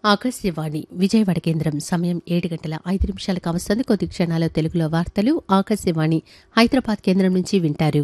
ఆకాశవాణి విజయవాడ కేంద్రం సమయం ఏడు గంటల ఐదు నిమిషాలకు వస్తుంది కొద్ది క్షణాల్లో తెలుగులో వార్తలు ఆకాశవాణి హైదరాబాద్ కేంద్రం నుంచి వింటారు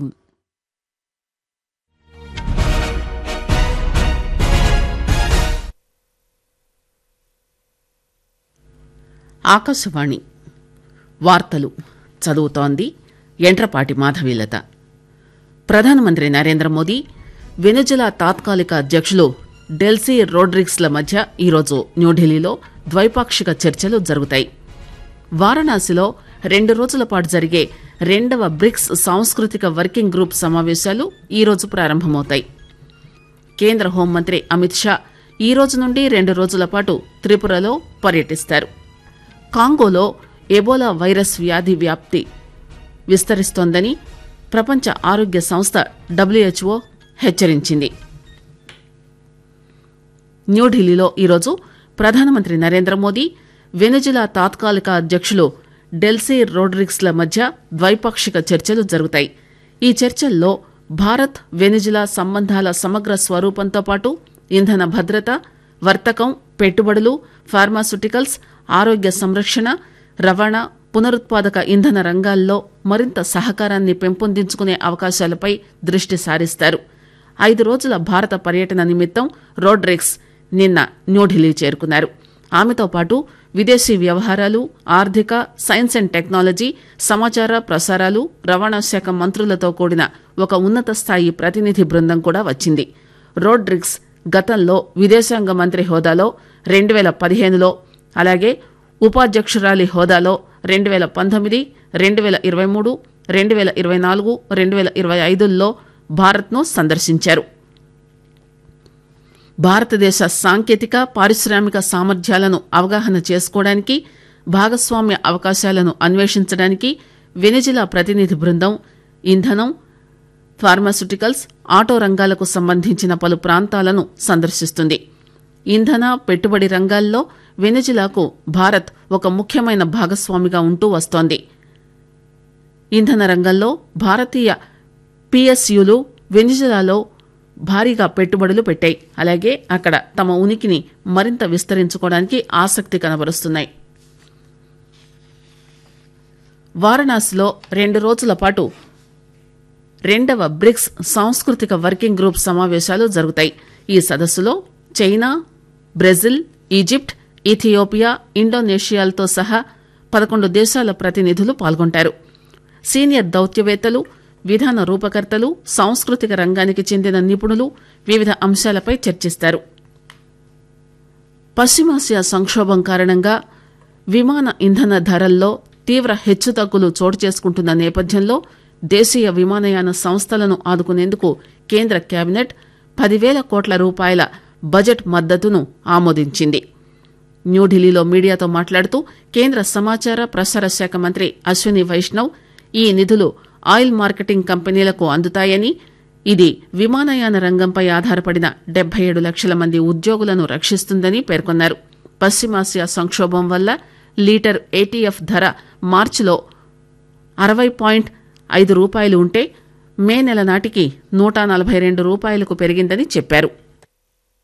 ఆకాశవాణి వార్తలు చదువుతోంది ఎంట్రపాటి మాధవీలత ప్రధానమంత్రి నరేంద్ర మోదీ వెనుజులా తాత్కాలిక అధ్యక్షులు డెల్సీ రోడ్రిగ్స్ల మధ్య ఈరోజు న్యూఢిల్లీలో ద్వైపాక్షిక చర్చలు జరుగుతాయి వారణాసిలో రెండు రోజుల పాటు జరిగే రెండవ బ్రిక్స్ సాంస్కృతిక వర్కింగ్ గ్రూప్ సమావేశాలు ఈరోజు ప్రారంభమవుతాయి కేంద్ర హోంమంత్రి అమిత్ షా ఈ రోజు నుండి రెండు రోజుల పాటు త్రిపురలో పర్యటిస్తారు కాంగోలో ఎబోలా వైరస్ వ్యాధి వ్యాప్తి విస్తరిస్తోందని ప్రపంచ ఆరోగ్య సంస్థ డబ్ల్యూహెచ్ఓ హెచ్చరించింది న్యూఢిల్లీలో ఈరోజు ప్రధానమంత్రి నరేంద్ర మోదీ వెనుజులా తాత్కాలిక అధ్యక్షులు డెల్సీ రోడ్రిగ్స్ల మధ్య ద్వైపాక్షిక చర్చలు జరుగుతాయి ఈ చర్చల్లో భారత్ వెనుజులా సంబంధాల సమగ్ర స్వరూపంతో పాటు ఇంధన భద్రత వర్తకం పెట్టుబడులు ఫార్మాస్యూటికల్స్ ఆరోగ్య సంరక్షణ రవాణా పునరుత్పాదక ఇంధన రంగాల్లో మరింత సహకారాన్ని పెంపొందించుకునే అవకాశాలపై దృష్టి సారిస్తారు ఐదు రోజుల భారత పర్యటన నిమిత్తం రోడ్రిక్స్ నిన్న న్యూఢిల్లీ చేరుకున్నారు ఆమెతో పాటు విదేశీ వ్యవహారాలు ఆర్థిక సైన్స్ అండ్ టెక్నాలజీ సమాచార ప్రసారాలు రవాణా శాఖ మంత్రులతో కూడిన ఒక ఉన్నత స్థాయి ప్రతినిధి బృందం కూడా వచ్చింది రోడ్రిక్స్ గతంలో విదేశాంగ మంత్రి హోదాలో రెండు వేల పదిహేనులో అలాగే ఉపాధ్యక్షురాలి హోదాలో రెండు వేల పంతొమ్మిది రెండు వేల ఇరవై మూడు రెండు వేల ఇరవై నాలుగు రెండు వేల ఇరవై ఐదుల్లో భారత్ను సందర్శించారు భారతదేశ సాంకేతిక పారిశ్రామిక సామర్థ్యాలను అవగాహన చేసుకోవడానికి భాగస్వామ్య అవకాశాలను అన్వేషించడానికి వెనిజిలా ప్రతినిధి బృందం ఇంధనం ఫార్మాస్యూటికల్స్ ఆటో రంగాలకు సంబంధించిన పలు ప్రాంతాలను సందర్శిస్తుంది ఇంధన పెట్టుబడి రంగాల్లో వెనిజిలాకు భారత్ ఒక ముఖ్యమైన భాగస్వామిగా ఉంటూ వస్తోంది ఇంధన రంగంలో భారతీయ పిఎస్యులు వెనిజులాలో భారీగా పెట్టుబడులు పెట్టాయి అలాగే అక్కడ తమ ఉనికిని మరింత విస్తరించుకోవడానికి ఆసక్తి కనబరుస్తున్నాయి వారణాసిలో రెండు రోజుల పాటు రెండవ బ్రిక్స్ సాంస్కృతిక వర్కింగ్ గ్రూప్ సమావేశాలు జరుగుతాయి ఈ సదస్సులో చైనా బ్రెజిల్ ఈజిప్ట్ ఇథియోపియా ఇండోనేషియాలతో సహా పదకొండు దేశాల ప్రతినిధులు పాల్గొంటారు సీనియర్ దౌత్యవేత్తలు విధాన రూపకర్తలు సాంస్కృతిక రంగానికి చెందిన నిపుణులు వివిధ అంశాలపై చర్చిస్తారు పశ్చిమాసియా సంక్షోభం కారణంగా విమాన ఇంధన ధరల్లో తీవ్ర హెచ్చుతగ్గులు చోటు చేసుకుంటున్న నేపథ్యంలో దేశీయ విమానయాన సంస్థలను ఆదుకునేందుకు కేంద్ర కేబినెట్ పదివేల కోట్ల రూపాయల బడ్జెట్ మద్దతును ఆమోదించింది న్యూఢిల్లీలో మీడియాతో మాట్లాడుతూ కేంద్ర సమాచార ప్రసార శాఖ మంత్రి అశ్విని వైష్ణవ్ ఈ నిధులు ఆయిల్ మార్కెటింగ్ కంపెనీలకు అందుతాయని ఇది విమానయాన రంగంపై ఆధారపడిన డెబ్బై ఏడు లక్షల మంది ఉద్యోగులను రక్షిస్తుందని పేర్కొన్నారు పశ్చిమాసియా సంక్షోభం వల్ల లీటర్ ఏటీఎఫ్ ధర మార్చిలో అరవై పాయింట్ ఐదు రూపాయలు ఉంటే మే నెల నాటికి నూట నలభై రెండు రూపాయలకు పెరిగిందని చెప్పారు